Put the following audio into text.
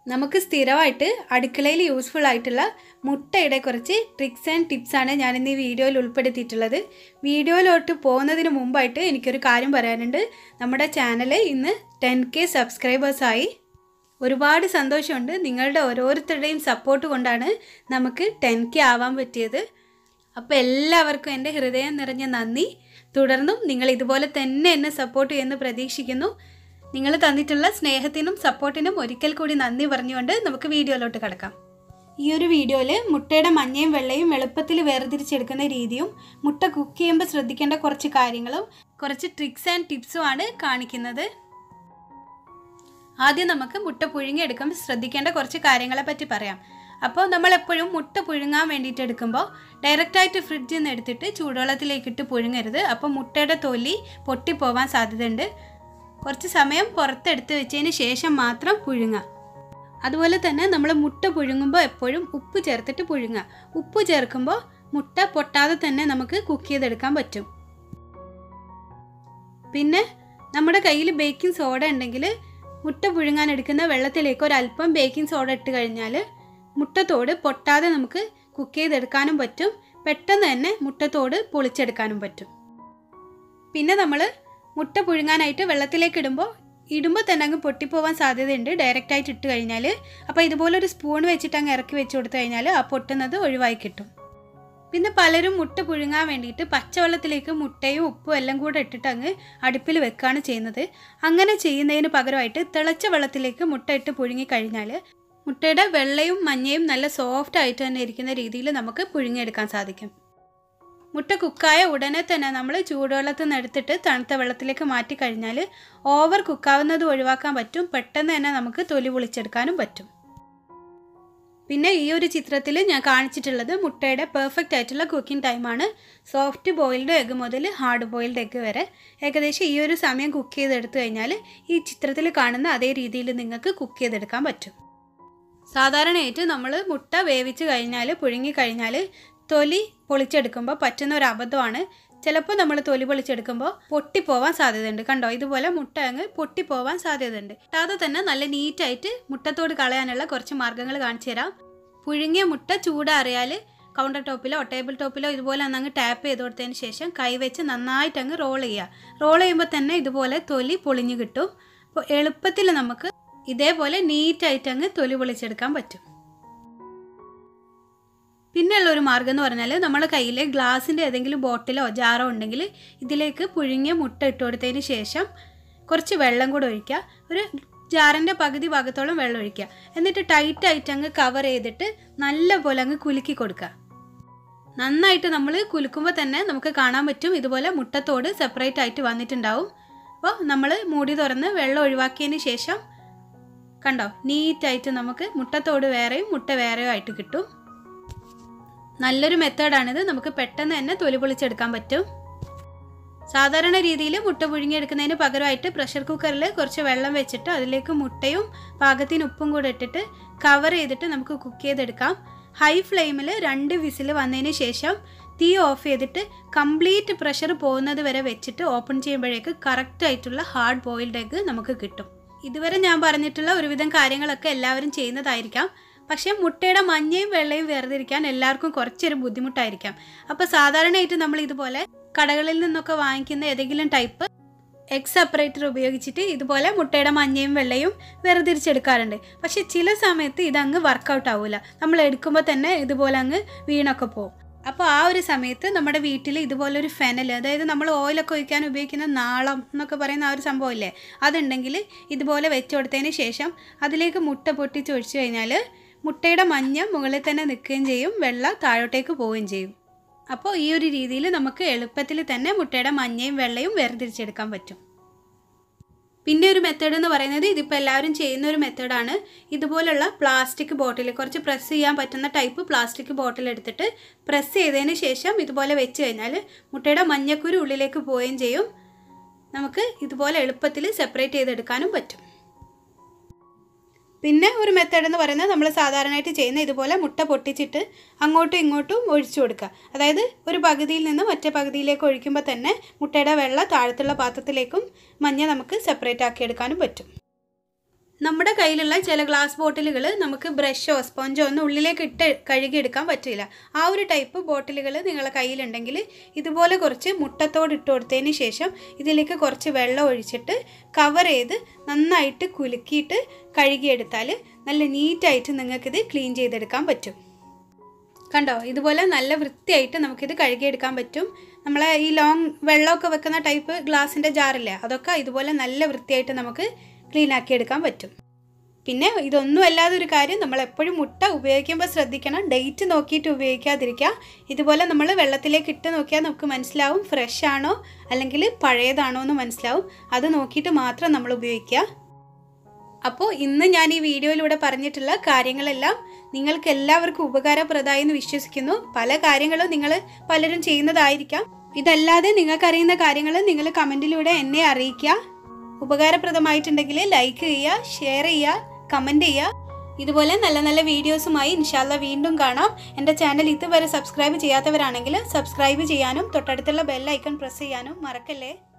നമുക്ക് സ്ഥിരമായിട്ട് അടുക്കളയിൽ യൂസ്ഫുൾ ആയിട്ടുള്ള മുട്ടയുടെ കുറച്ച് ട്രിക്സ് ആൻഡ് ടിപ്സാണ് ഞാനിന്ന് ഈ വീഡിയോയിൽ ഉൾപ്പെടുത്തിയിട്ടുള്ളത് വീഡിയോയിലോട്ട് പോകുന്നതിന് മുമ്പായിട്ട് എനിക്കൊരു കാര്യം പറയാനുണ്ട് നമ്മുടെ ചാനൽ ഇന്ന് ടെൻ കെ സബ്സ്ക്രൈബേഴ്സായി ഒരുപാട് സന്തോഷമുണ്ട് നിങ്ങളുടെ ഓരോരുത്തരുടെയും സപ്പോർട്ട് കൊണ്ടാണ് നമുക്ക് ടെൻ കെ ആവാൻ പറ്റിയത് അപ്പോൾ എല്ലാവർക്കും എൻ്റെ ഹൃദയം നിറഞ്ഞ നന്ദി തുടർന്നും നിങ്ങൾ ഇതുപോലെ തന്നെ എന്നെ സപ്പോർട്ട് ചെയ്യുമെന്ന് പ്രതീക്ഷിക്കുന്നു നിങ്ങൾ തന്നിട്ടുള്ള സ്നേഹത്തിനും സപ്പോർട്ടിനും ഒരിക്കൽ കൂടി നന്ദി പറഞ്ഞുകൊണ്ട് നമുക്ക് വീഡിയോയിലോട്ട് കിടക്കാം ഈ ഒരു വീഡിയോയിൽ മുട്ടയുടെ മഞ്ഞയും വെള്ളയും എളുപ്പത്തിൽ വേർതിരിച്ചെടുക്കുന്ന രീതിയും മുട്ട കുക്ക് ചെയ്യുമ്പോൾ ശ്രദ്ധിക്കേണ്ട കുറച്ച് കാര്യങ്ങളും കുറച്ച് ട്രിക്സ് ആൻഡ് ടിപ്സുമാണ് കാണിക്കുന്നത് ആദ്യം നമുക്ക് മുട്ട പുഴുങ്ങിയെടുക്കുമ്പോൾ ശ്രദ്ധിക്കേണ്ട കുറച്ച് കാര്യങ്ങളെ പറ്റി പറയാം അപ്പോൾ നമ്മൾ എപ്പോഴും മുട്ട പുഴുങ്ങാൻ വേണ്ടിയിട്ട് എടുക്കുമ്പോൾ ഡയറക്റ്റായിട്ട് ഫ്രിഡ്ജിൽ നിന്ന് എടുത്തിട്ട് ചൂടുവെള്ളത്തിലേക്ക് ഇട്ട് പുഴുങ്ങരുത് അപ്പോൾ മുട്ടയുടെ തൊലി പൊട്ടിപ്പോവാൻ സാധ്യതയുണ്ട് കുറച്ച് സമയം പുറത്തെടുത്ത് വെച്ചതിന് ശേഷം മാത്രം പുഴുങ്ങുക അതുപോലെ തന്നെ നമ്മൾ മുട്ട പുഴുങ്ങുമ്പോൾ എപ്പോഴും ഉപ്പ് ചേർത്തിട്ട് പുഴുങ്ങുക ഉപ്പ് ചേർക്കുമ്പോൾ മുട്ട പൊട്ടാതെ തന്നെ നമുക്ക് കുക്ക് ചെയ്തെടുക്കാൻ പറ്റും പിന്നെ നമ്മുടെ കയ്യിൽ ബേക്കിംഗ് സോഡ ഉണ്ടെങ്കിൽ മുട്ട പുഴുങ്ങാൻ എടുക്കുന്ന വെള്ളത്തിലേക്ക് ഒരല്പം ബേക്കിംഗ് സോഡ ഇട്ട് കഴിഞ്ഞാൽ മുട്ടത്തോട് പൊട്ടാതെ നമുക്ക് കുക്ക് ചെയ്തെടുക്കാനും പറ്റും പെട്ടെന്ന് തന്നെ മുട്ടത്തോട് പൊളിച്ചെടുക്കാനും പറ്റും പിന്നെ നമ്മൾ മുട്ട പുഴുങ്ങാനായിട്ട് വെള്ളത്തിലേക്ക് ഇടുമ്പോൾ ഇടുമ്പോൾ തന്നെ അങ്ങ് പൊട്ടിപ്പോവാൻ സാധ്യതയുണ്ട് ഡയറക്റ്റായിട്ട് ഇട്ട് കഴിഞ്ഞാൽ അപ്പോൾ ഇതുപോലെ ഒരു സ്പൂൺ വെച്ചിട്ട് അങ്ങ് ഇറക്കി വെച്ച് കൊടുത്തു കഴിഞ്ഞാൽ ആ പൊട്ടുന്നത് ഒഴിവായി കിട്ടും പിന്നെ പലരും മുട്ട പുഴുങ്ങാൻ വേണ്ടിയിട്ട് പച്ചവെള്ളത്തിലേക്ക് മുട്ടയും ഉപ്പും എല്ലാം കൂടെ ഇട്ടിട്ട് അങ്ങ് അടുപ്പിൽ വെക്കുകയാണ് ചെയ്യുന്നത് അങ്ങനെ ചെയ്യുന്നതിന് പകരമായിട്ട് തിളച്ച വെള്ളത്തിലേക്ക് മുട്ട ഇട്ട് പുഴുങ്ങി കഴിഞ്ഞാൽ മുട്ടയുടെ വെള്ളയും മഞ്ഞയും നല്ല സോഫ്റ്റ് ആയിട്ട് തന്നെ ഇരിക്കുന്ന രീതിയിൽ നമുക്ക് പുഴുങ്ങിയെടുക്കാൻ സാധിക്കും മുട്ട കുക്കായ ഉടനെ തന്നെ നമ്മൾ ചൂടുവെള്ളത്തിൽ നിന്ന് എടുത്തിട്ട് തണുത്ത വെള്ളത്തിലേക്ക് മാറ്റി കഴിഞ്ഞാൽ ഓവർ കുക്കാവുന്നത് ഒഴിവാക്കാൻ പറ്റും പെട്ടെന്ന് തന്നെ നമുക്ക് തൊലി പൊളിച്ചെടുക്കാനും പറ്റും പിന്നെ ഈ ഒരു ചിത്രത്തിൽ ഞാൻ കാണിച്ചിട്ടുള്ളത് മുട്ടയുടെ പെർഫെക്റ്റ് ആയിട്ടുള്ള കുക്കിംഗ് ടൈമാണ് സോഫ്റ്റ് ബോയിൽഡ് എഗ്ഗ് മുതൽ ഹാർഡ് ബോയിൽഡ് എഗ്ഗ് വരെ ഏകദേശം ഈ ഒരു സമയം കുക്ക് ചെയ്തെടുത്തു കഴിഞ്ഞാൽ ഈ ചിത്രത്തിൽ കാണുന്ന അതേ രീതിയിൽ നിങ്ങൾക്ക് കുക്ക് ചെയ്തെടുക്കാൻ പറ്റും സാധാരണയായിട്ട് നമ്മൾ മുട്ട വേവിച്ച് കഴിഞ്ഞാൽ പുഴുങ്ങി കഴിഞ്ഞാൽ തൊലി പൊളിച്ചെടുക്കുമ്പോൾ പറ്റുന്ന ഒരു അബദ്ധമാണ് ചിലപ്പോൾ നമ്മൾ തൊലി പൊളിച്ചെടുക്കുമ്പോൾ പൊട്ടിപ്പോവാൻ സാധ്യതയുണ്ട് കണ്ടോ ഇതുപോലെ മുട്ട അങ്ങ് പൊട്ടിപ്പോവാൻ സാധ്യതയുണ്ട് അതാതെ തന്നെ നല്ല നീറ്റായിട്ട് മുട്ടത്തോട് കളയാനുള്ള കുറച്ച് മാർഗ്ഗങ്ങൾ കാണിച്ചു തരാം പുഴുങ്ങിയ മുട്ട ചൂടാറിയാൽ കൗണ്ടർ ടോപ്പിലോ ടേബിൾ ടോപ്പിലോ ഇതുപോലെ ഒന്ന് അങ്ങ് ടാപ്പ് ചെയ്ത് കൊടുത്തതിന് ശേഷം കൈവച്ച് നന്നായിട്ട് അങ്ങ് റോൾ ചെയ്യുക റോൾ ചെയ്യുമ്പോൾ തന്നെ ഇതുപോലെ തൊലി പൊളിഞ്ഞു കിട്ടും അപ്പോൾ എളുപ്പത്തിൽ നമുക്ക് ഇതേപോലെ നീറ്റായിട്ട് അങ്ങ് തൊലി പൊളിച്ചെടുക്കാൻ പറ്റും പിന്നെയുള്ള ഒരു മാർഗ്ഗം എന്ന് പറഞ്ഞാൽ നമ്മുടെ കയ്യിൽ ഗ്ലാസിൻ്റെ ഏതെങ്കിലും ബോട്ടിലോ ജാറോ ഉണ്ടെങ്കിൽ ഇതിലേക്ക് പുഴുങ്ങിയ മുട്ട ഇട്ട് കൊടുത്തതിന് ശേഷം കുറച്ച് വെള്ളം കൂടെ ഒഴിക്കുക ഒരു ജാറിൻ്റെ പകുതി ഭാഗത്തോളം വെള്ളം ഒഴിക്കുക എന്നിട്ട് ടൈറ്റായിട്ട് അങ്ങ് കവർ ചെയ്തിട്ട് നല്ല പോലെ അങ്ങ് കുലുക്കി കൊടുക്കുക നന്നായിട്ട് നമ്മൾ കുലുക്കുമ്പോൾ തന്നെ നമുക്ക് കാണാൻ പറ്റും ഇതുപോലെ മുട്ടത്തോട് സെപ്പറേറ്റ് ആയിട്ട് വന്നിട്ടുണ്ടാവും അപ്പോൾ നമ്മൾ മൂടി തുറന്ന് വെള്ളം ഒഴിവാക്കിയതിന് ശേഷം കണ്ടോ നീറ്റായിട്ട് നമുക്ക് മുട്ടത്തോട് വേറെയും മുട്ട വേറെയും ആയിട്ട് കിട്ടും നല്ലൊരു മെത്തേഡാണിത് നമുക്ക് പെട്ടെന്ന് തന്നെ തൊലി പൊളിച്ചെടുക്കാൻ പറ്റും സാധാരണ രീതിയിൽ മുട്ട പുഴുങ്ങിയെടുക്കുന്നതിന് പകരമായിട്ട് പ്രഷർ കുക്കറിൽ കുറച്ച് വെള്ളം വെച്ചിട്ട് അതിലേക്ക് മുട്ടയും പാകത്തിന് ഉപ്പും കൂടെ ഇട്ടിട്ട് കവർ ചെയ്തിട്ട് നമുക്ക് കുക്ക് ചെയ്തെടുക്കാം ഹൈ ഫ്ലെയിമിൽ രണ്ട് വിസിൽ വന്നതിന് ശേഷം തീ ഓഫ് ചെയ്തിട്ട് കംപ്ലീറ്റ് പ്രഷർ പോകുന്നത് വരെ വെച്ചിട്ട് ഓപ്പൺ ചെയ്യുമ്പോഴേക്ക് കറക്റ്റ് ആയിട്ടുള്ള ഹാർഡ് ബോയിൽഡ് എഗ്ഗ് നമുക്ക് കിട്ടും ഇതുവരെ ഞാൻ പറഞ്ഞിട്ടുള്ള ഒരുവിധം കാര്യങ്ങളൊക്കെ എല്ലാവരും ചെയ്യുന്നതായിരിക്കാം പക്ഷേ മുട്ടയുടെ മഞ്ഞയും വെള്ളയും വേർതിരിക്കാൻ എല്ലാവർക്കും കുറച്ചൊരു ബുദ്ധിമുട്ടായിരിക്കാം അപ്പോൾ സാധാരണയായിട്ട് നമ്മൾ ഇതുപോലെ കടകളിൽ നിന്നൊക്കെ വാങ്ങിക്കുന്ന ഏതെങ്കിലും ടൈപ്പ് എഗ് സെപ്പറേറ്റർ ഉപയോഗിച്ചിട്ട് ഇതുപോലെ മുട്ടയുടെ മഞ്ഞയും വെള്ളയും വേർതിരിച്ചെടുക്കാറുണ്ട് പക്ഷേ ചില സമയത്ത് ഇതങ്ങ് വർക്കൗട്ട് ആവില്ല നമ്മൾ എടുക്കുമ്പോൾ തന്നെ ഇതുപോലെ അങ്ങ് വീണൊക്കെ പോകും അപ്പോൾ ആ ഒരു സമയത്ത് നമ്മുടെ വീട്ടിൽ ഇതുപോലൊരു ഫെനൽ അതായത് നമ്മൾ ഓയിലൊക്കെ ഒഴിക്കാൻ ഉപയോഗിക്കുന്ന നാളം എന്നൊക്കെ പറയുന്ന ആ ഒരു സംഭവമില്ലേ അതുണ്ടെങ്കിൽ ഇതുപോലെ വെച്ച് കൊടുത്തതിന് ശേഷം അതിലേക്ക് മുട്ട പൊട്ടിച്ച് ഒഴിച്ചു കഴിഞ്ഞാൽ മുട്ടയുടെ മഞ്ഞ മുകളിൽ തന്നെ നിൽക്കുകയും ചെയ്യും വെള്ള താഴോട്ടേക്ക് പോവുകയും ചെയ്യും അപ്പോൾ ഈ ഒരു രീതിയിൽ നമുക്ക് എളുപ്പത്തിൽ തന്നെ മുട്ടയുടെ മഞ്ഞയും വെള്ളയും വേർതിരിച്ചെടുക്കാൻ പറ്റും പിന്നെ ഒരു മെത്തേഡ് എന്ന് പറയുന്നത് ഇതിപ്പോൾ എല്ലാവരും ചെയ്യുന്ന ഒരു മെത്തേഡാണ് ഇതുപോലുള്ള പ്ലാസ്റ്റിക് ബോട്ടിൽ കുറച്ച് പ്രസ് ചെയ്യാൻ പറ്റുന്ന ടൈപ്പ് പ്ലാസ്റ്റിക് ബോട്ടിൽ എടുത്തിട്ട് പ്രസ് ചെയ്തതിന് ശേഷം ഇതുപോലെ വെച്ച് കഴിഞ്ഞാൽ മുട്ടയുടെ മഞ്ഞക്കുരു ഉള്ളിലേക്ക് പോവുകയും ചെയ്യും നമുക്ക് ഇതുപോലെ എളുപ്പത്തിൽ സെപ്പറേറ്റ് ചെയ്തെടുക്കാനും പറ്റും പിന്നെ ഒരു മെത്തേഡ് എന്ന് പറയുന്നത് നമ്മൾ സാധാരണയായിട്ട് ചെയ്യുന്ന ഇതുപോലെ മുട്ട പൊട്ടിച്ചിട്ട് അങ്ങോട്ടും ഇങ്ങോട്ടും ഒഴിച്ചു കൊടുക്കുക അതായത് ഒരു പകുതിയിൽ നിന്ന് മറ്റേ പകുതിയിലേക്ക് ഒഴിക്കുമ്പോൾ തന്നെ മുട്ടയുടെ വെള്ള താഴത്തുള്ള പാത്രത്തിലേക്കും മഞ്ഞ നമുക്ക് സെപ്പറേറ്റ് ആക്കി എടുക്കാനും പറ്റും നമ്മുടെ കയ്യിലുള്ള ചില ഗ്ലാസ് ബോട്ടിലുകൾ നമുക്ക് ബ്രഷോ സ്പോഞ്ചോ ഒന്നും ഉള്ളിലേക്ക് ഇട്ട് കഴുകിയെടുക്കാൻ പറ്റില്ല ആ ഒരു ടൈപ്പ് ബോട്ടിലുകൾ നിങ്ങളുടെ കയ്യിലുണ്ടെങ്കിൽ ഇതുപോലെ കുറച്ച് മുട്ടത്തോട് ഇട്ട് കൊടുത്തതിന് ശേഷം ഇതിലേക്ക് കുറച്ച് വെള്ളം ഒഴിച്ചിട്ട് കവർ ചെയ്ത് നന്നായിട്ട് കുലുക്കിയിട്ട് കഴുകിയെടുത്താൽ നല്ല നീറ്റായിട്ട് നിങ്ങൾക്കിത് ക്ലീൻ ചെയ്തെടുക്കാൻ പറ്റും കണ്ടോ ഇതുപോലെ നല്ല വൃത്തിയായിട്ട് നമുക്കിത് കഴുകിയെടുക്കാൻ പറ്റും നമ്മളെ ഈ ലോങ് വെള്ളമൊക്കെ വെക്കുന്ന ടൈപ്പ് ഗ്ലാസിൻ്റെ ജാറില്ലേ അതൊക്കെ ഇതുപോലെ നല്ല വൃത്തിയായിട്ട് നമുക്ക് ക്ലീൻ ആക്കി എടുക്കാൻ പറ്റും പിന്നെ ഇതൊന്നും അല്ലാതെ ഒരു കാര്യം നമ്മൾ എപ്പോഴും മുട്ട ഉപയോഗിക്കുമ്പോൾ ശ്രദ്ധിക്കണം ഡേറ്റ് നോക്കിയിട്ട് ഉപയോഗിക്കാതിരിക്കുക ഇതുപോലെ നമ്മൾ വെള്ളത്തിലേക്ക് ഇട്ട് നോക്കിയാൽ നമുക്ക് മനസ്സിലാവും ഫ്രഷ് ആണോ അല്ലെങ്കിൽ പഴയതാണോ എന്ന് മനസ്സിലാവും അത് നോക്കിയിട്ട് മാത്രം നമ്മൾ ഉപയോഗിക്കുക അപ്പോൾ ഇന്ന് ഞാൻ ഈ വീഡിയോയിലൂടെ പറഞ്ഞിട്ടുള്ള കാര്യങ്ങളെല്ലാം നിങ്ങൾക്ക് എല്ലാവർക്കും ഉപകാരപ്രദമായി എന്ന് വിശ്വസിക്കുന്നു പല കാര്യങ്ങളും നിങ്ങൾ പലരും ചെയ്യുന്നതായിരിക്കാം ഇതല്ലാതെ നിങ്ങൾക്കറിയുന്ന കാര്യങ്ങൾ നിങ്ങൾ കമൻറ്റിലൂടെ എന്നെ അറിയിക്കുക ഉപകാരപ്രദമായിട്ടുണ്ടെങ്കിൽ ലൈക്ക് ചെയ്യുക ഷെയർ ചെയ്യുക കമൻറ്റ് ചെയ്യുക ഇതുപോലെ നല്ല നല്ല വീഡിയോസുമായി ഇൻഷാല്ല വീണ്ടും കാണാം എൻ്റെ ചാനൽ ഇതുവരെ സബ്സ്ക്രൈബ് ചെയ്യാത്തവരാണെങ്കിൽ സബ്സ്ക്രൈബ് ചെയ്യാനും തൊട്ടടുത്തുള്ള ബെൽ ഐക്കൺ പ്രസ് ചെയ്യാനും മറക്കല്ലേ